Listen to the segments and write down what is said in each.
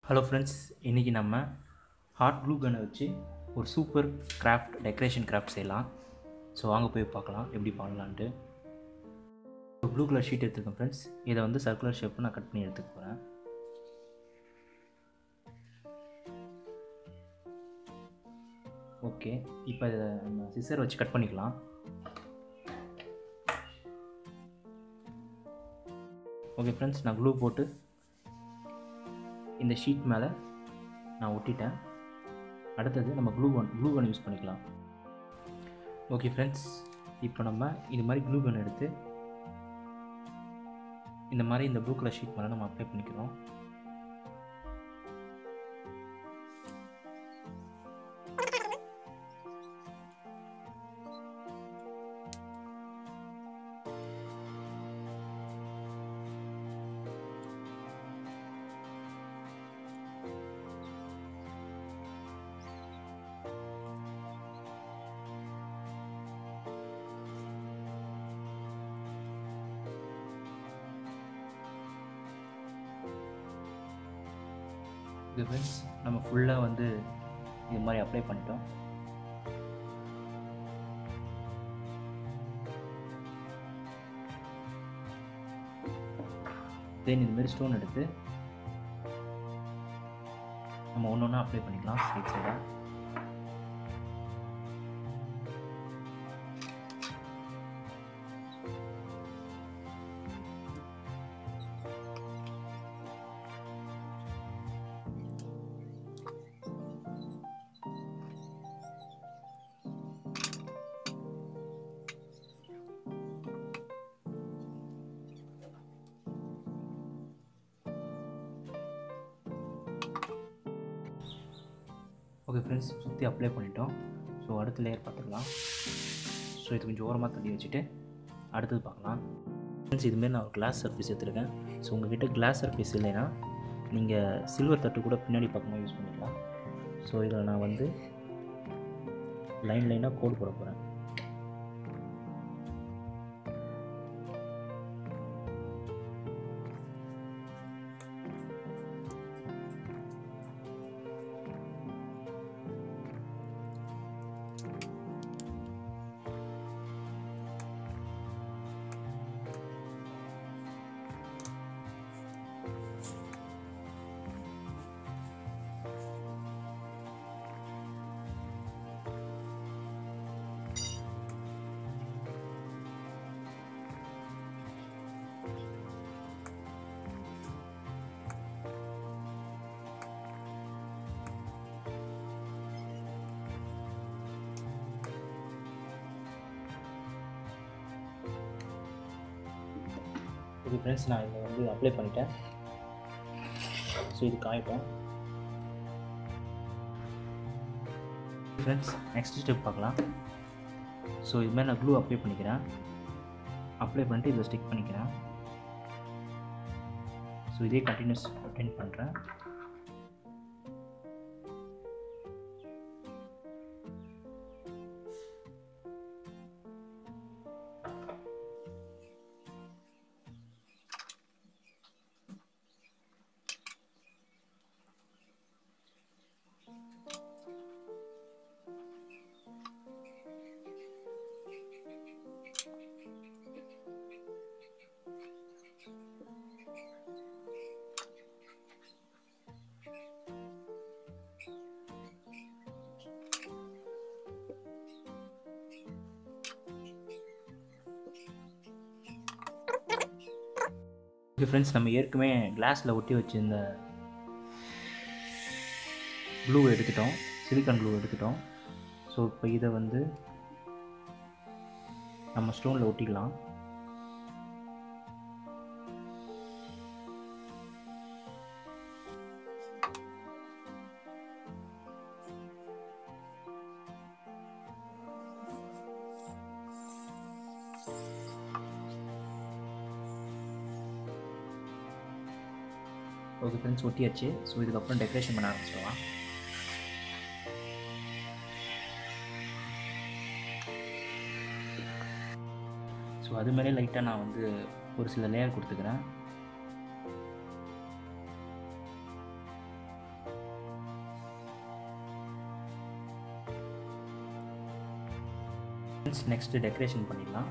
hello friends இன்றைக்கி நம்ம hot clue கன்னை வச்சு ஒரு சூப்பர் கிராஃப்ட் டெக்கரேஷன் கிராஃப்ட் செய்யலாம் ஸோ வாங்க போய் பார்க்கலாம் எப்படி பண்ணலான்ட்டு ப்ளூ கலர் ஷீட் எடுத்துருக்கேன் ஃப்ரெண்ட்ஸ் இதை வந்து சர்க்குலர் ஷேப்பில் நான் கட் பண்ணி எடுத்துக்க போகிறேன் ஓகே இப்போ இதை நம்ம சிசர் வச்சு கட் பண்ணிக்கலாம் ஓகே ஃப்ரெண்ட்ஸ் நான் க்ளூ போட்டு இந்த ஷீட் மேலே நான் ஒட்டிட்டேன் அடுத்தது நம்ம glue gun glue gun use பண்ணிக்கலாம் ஓகே ஃப்ரெண்ட்ஸ் இப்போ நம்ம இது மாதிரி க்ளூ கன் எடுத்து இந்த மாதிரி இந்த ப்ளூ கலர் ஷீட் மேலே நம்ம அப்ளை பண்ணிக்கிறோம் இது ஃப்ரெண்ட்ஸ் நம்ம ஃபுல்லாக வந்து இது மாதிரி அப்ளை பண்ணிட்டோம் தென் இது மாதிரி ஸ்டோன் எடுத்து நம்ம ஒன்று ஒன்றா அப்ளை பண்ணிக்கலாம் சைட் சைடாக ஓகே ஃப்ரெண்ட்ஸ் சுற்றி அப்ளை பண்ணிட்டோம் ஸோ அடுத்த லேயர் பார்த்துக்கலாம் ஸோ இது கொஞ்சம் ஓரமாக தள்ளி வச்சுட்டு அடுத்தது பார்க்கலாம் ஃப்ரெண்ட்ஸ் இதுமாரி நான் ஒரு கிளாஸ் சர்ஃபேஸ் எடுத்துருக்கேன் ஸோ உங்ககிட்ட கிளாஸ் சர்ஃபேஸ் இல்லைன்னா நீங்கள் சில்வர் தட்டு கூட பின்னாடி பக்கமாக யூஸ் பண்ணிக்கலாம் ஸோ இதில் நான் வந்து லைன் லைனாக கோடு போட போகிறேன் ஓகே ஃப்ரெண்ட்ஸ் நான் இதை வந்து அப்ளை பண்ணிட்டேன் ஸோ இது காயட்டும் ஃப்ரெண்ட்ஸ் நெக்ஸ்ட் ஸ்டெப் பார்க்கலாம் ஸோ இது மாதிரி நான் க்ளூ அப்ளை பண்ணிக்கிறேன் அப்ளை பண்ணிட்டு இதில் ஸ்டிக் பண்ணிக்கிறேன் ஸோ இதே கண்டினியூஸ் அட்டென்ட் பண்ணுறேன் ஓகே ஃப்ரெண்ட்ஸ் நம்ம ஏற்கனவே கிளாஸில் ஒட்டி வச்சுருந்த ப்ளூ எடுத்துட்டோம் சிலிக்கான் ப்ளூ எடுத்துட்டோம் ஸோ இப்போ இதை வந்து நம்ம ஸ்டோனில் ஒட்டிக்கலாம் ஓகே ஃப்ரெண்ட்ஸ் ஒட்டியாச்சு ஸோ இதுக்கப்புறம் டெக்கரேஷன் பண்ண ஆரம்பிச்சிடலாம் ஸோ அது மேலே லைட்டாக நான் வந்து ஒரு சில லேயர் கொடுத்துக்கிறேன் ஃப்ரெண்ட்ஸ் நெக்ஸ்ட்டு டெக்கரேஷன் பண்ணிடலாம்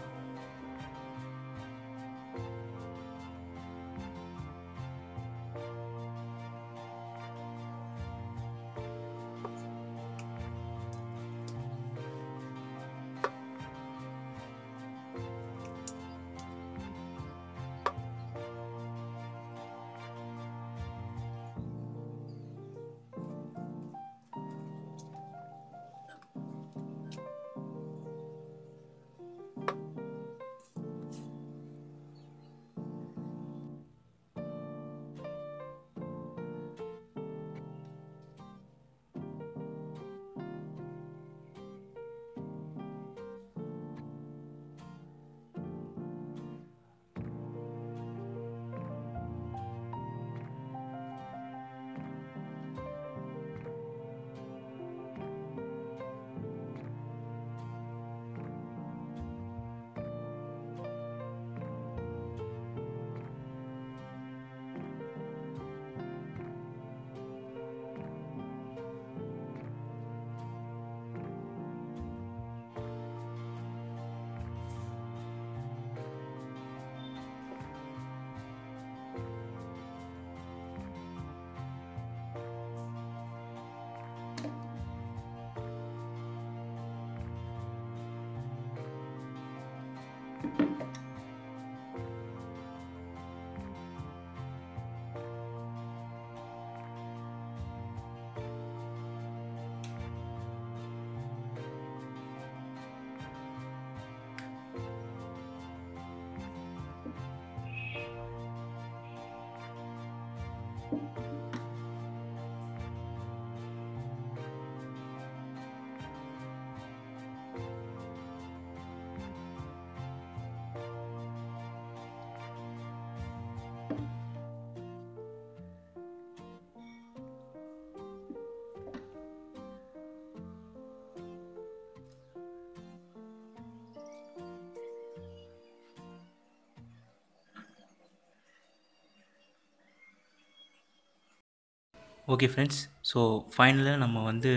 ஓகே ஃப்ரெண்ட்ஸ் ஸோ ஃபைனலாக நம்ம வந்து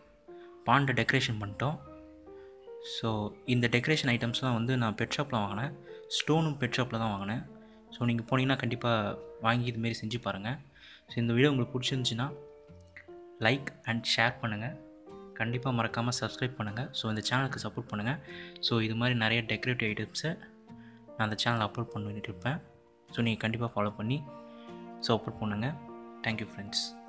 பாண்டை டெக்கரேஷன் பண்ணிட்டோம் ஸோ இந்த டெக்கரேஷன் ஐட்டம்ஸ்லாம் வந்து நான் பெட் ஷாப்பில் வாங்கினேன் ஸ்டோனும் பெட் ஷாப்பில் தான் வாங்கினேன் ஸோ நீங்கள் போனீங்கன்னா கண்டிப்பாக வாங்கி இதுமாரி செஞ்சு பாருங்கள் ஸோ இந்த வீடியோ உங்களுக்கு பிடிச்சிருந்துச்சின்னா லைக் அண்ட் ஷேர் பண்ணுங்கள் கண்டிப்பாக மறக்காமல் சப்ஸ்கிரைப் பண்ணுங்கள் ஸோ இந்த சேனலுக்கு சப்போர்ட் பண்ணுங்கள் ஸோ இது மாதிரி நிறைய டெக்கரேட்டிவ் ஐட்டம்ஸை நான் அந்த சேனலில் அப்லோட் பண்ணிட்டு இருப்பேன் ஸோ நீங்கள் கண்டிப்பாக ஃபாலோ பண்ணி சப்போர்ட் பண்ணுங்கள் தேங்க்யூ ஃப்ரெண்ட்ஸ்